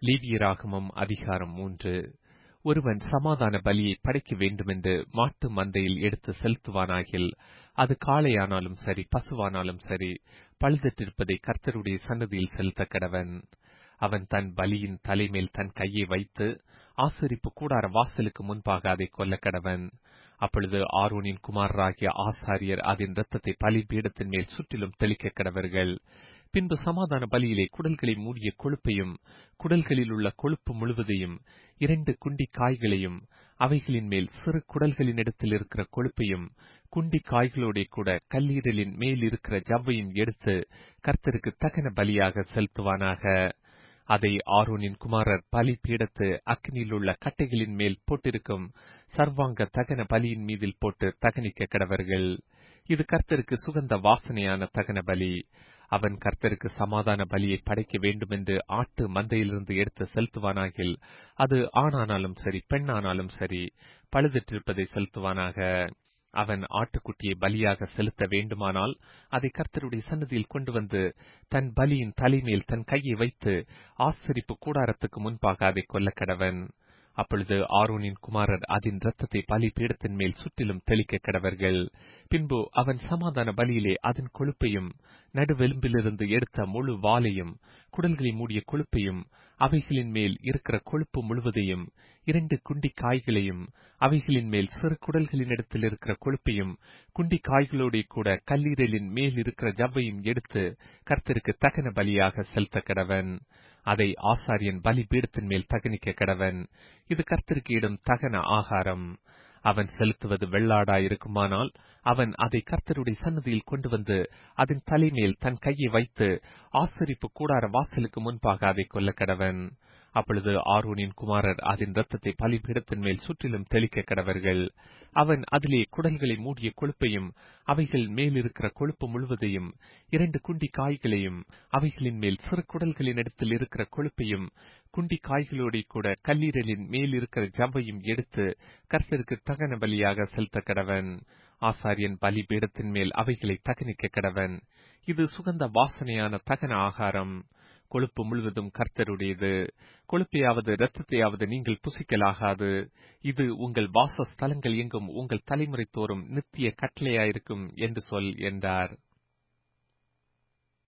லேவியராகமம் அதிகாரம் மூன்று ஒருவன் சமாதான பலியை படைக்க வேண்டுமென்று மாட்டு மந்தையில் எடுத்து செலுத்துவானாகில் அது காளையானாலும் சரி பசுவானாலும் சரி பழுதற்றிருப்பதை கர்த்தருடைய சன்னதியில் செலுத்த கடவன் அவன் தன் பலியின் தலைமேல் தன் கையை வைத்து ஆசரிப்பு கூடார வாசலுக்கு முன்பாக அதை கொல்ல கடவன் அப்பொழுது ஆரோனின் குமாரராகிய ஆசாரியர் அதன் இரத்தத்தை பலிபீடத்தின் மேல் சுற்றிலும் தெளிக்க கடவர்கள் பின்பு சமாதான பலியிலே குடல்களை மூடிய கொழுப்பையும் குடல்களில் உள்ள கொழுப்பு முழுவதையும் இரண்டு குண்டி காய்களையும் அவைகளின் மேல் சிறு குடல்களின் இடத்தில் இருக்கிற கொழுப்பையும் குண்டி காய்களோட கூட கல்லீரலின் மேல் இருக்கிற ஜவ்வையும் எடுத்து கர்த்தருக்கு தகன பலியாக செலுத்துவானாக அதை ஆரோனின் குமாரர் பலி பீடத்து அக்னியில் உள்ள கட்டைகளின் மேல் போட்டிருக்கும் சர்வாங்க தகன பலியின் மீதில் போட்டு தகனிக்க கடவர்கள் இது கர்த்தருக்கு சுகந்த வாசனையான தகன பலி அவன் கர்த்தருக்கு சமாதான பலியை படைக்க வேண்டுமென்று ஆட்டு மந்தையிலிருந்து எடுத்து செலுத்துவானாகில் அது ஆணானாலும் சரி பெண்ணானாலும் சரி பழுதற்றிருப்பதை செலுத்துவானாக அவன் ஆட்டுக்குட்டியை பலியாக செலுத்த வேண்டுமானால் அதை கர்த்தருடைய சன்னதியில் கொண்டு வந்து தன் பலியின் தலைமேல் தன் கையை வைத்து ஆசரிப்பு கூடாரத்துக்கு முன்பாக அதை கொல்ல கடவன் அப்பொழுது ஆரோனின் குமாரர் அதன் இரத்தத்தை பலி பீடத்தின் மேல் சுற்றிலும் தெளிக்க கடவர்கள் பின்பு அவன் சமாதான பலியிலே அதன் கொழுப்பையும் நடுவெலும்பிலிருந்து எடுத்த முழு வாலையும் குடல்களை மூடிய கொழுப்பையும் அவைகளின் மேல் இருக்கிற கொழுப்பு முழுவதையும் இரண்டு குண்டி காய்களையும் அவைகளின் மேல் சிறு குடல்களின் இடத்தில் இருக்கிற கொழுப்பையும் குண்டி காய்களோட கூட கல்லீரலின் மேல் இருக்கிற ஜவ்வையும் எடுத்து கர்த்தருக்கு தகன பலியாக செலுத்த கடவன் அதை ஆசாரியன் பலி பீடத்தின் மேல் தகனிக்க கடவன் இது கர்த்தருக்கு இடும் தகன ஆகாரம் அவன் செலுத்துவது வெள்ளாடா இருக்குமானால் அவன் அதை கர்த்தருடைய சன்னதியில் கொண்டு வந்து அதன் தலைமேல் தன் கையை வைத்து ஆசரிப்பு கூடார வாசலுக்கு முன்பாக அதை கொல்ல கடவன் அப்பொழுது ஆரோனின் குமாரர் அதன் இரத்தத்தை பலிபீடத்தின் மேல் சுற்றிலும் தெளிக்க கடவர்கள் அவன் அதிலே குடல்களை மூடிய கொழுப்பையும் அவைகள் மேலிருக்கிற கொழுப்பு முழுவதையும் இரண்டு குண்டி காய்களையும் அவைகளின் மேல் சிறு குடல்களின் இடத்தில் இருக்கிற கொழுப்பையும் குண்டி காய்களோட கூட கல்லீரலின் மேல் இருக்கிற ஜவ்வையும் எடுத்து கர்த்தருக்கு தகன பலியாக செலுத்த கடவன் ஆசாரியன் பலி பீடத்தின் மேல் அவைகளை தகனிக்க கடவன் இது சுகந்த வாசனையான தகன ஆகாரம் கொழுப்பு முழுவதும் கர்த்தருடையது கொழுப்பையாவது இரத்தத்தையாவது நீங்கள் புசிக்கலாகாது இது உங்கள் வாசஸ்தலங்கள் எங்கும் உங்கள் தலைமுறை தோறும் நித்திய கட்டளையாயிருக்கும் என்று சொல் என்றார்